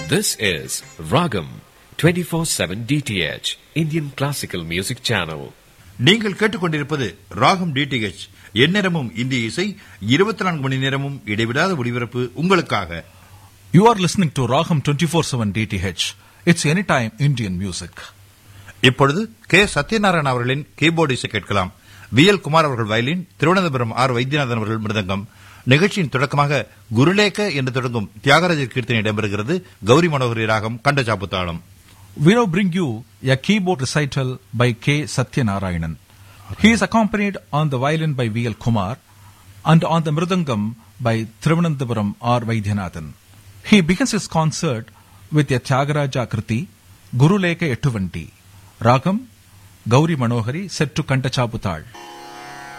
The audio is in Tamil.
This is Ragam 24/7 DTH Indian Classical Music Channel. நீங்கள் கேட்டுக்கொண்டிருப்பது ராகம் டிடிஹெச் எந்நேரமும் இந்திய இசை இருபத்தி நான்கு மணி நேரமும் இடைவிடாத ஒளிபரப்பு உங்களுக்காக You are listening to Raham 24/7 DTH. It's anytime Indian music. இப்பொழுது கே சத்யநாராயண அவர்களின் கீபோர்டு இசை கேட்கலாம் வி எல் குமார் அவர்கள் வயலின் திருவனந்தபுரம் ஆர் வைத்தியநாதன் அவர்கள் மிருதங்கம் நிகழ்ச்சியின் தொடக்கமாக குருலேக என்று தொடங்கும் தியாகராஜர் கீர்த்தனை இடம்பெறுகிறது கௌரி மனோகரி ராகம் கண்டச்சாப்பு தாளம் We now bring you a keyboard recital by K. Satyanarayanan. He is accompanied on the violin by V. L. Kumar and on the mridangam by Thiruvananthapuram R. Vaidyanathan. He begins his concert with a Tyagaraja Kriti, Guru Leka Ettuvanti, Ragam, Gauri Manohari set to Kantachaputal.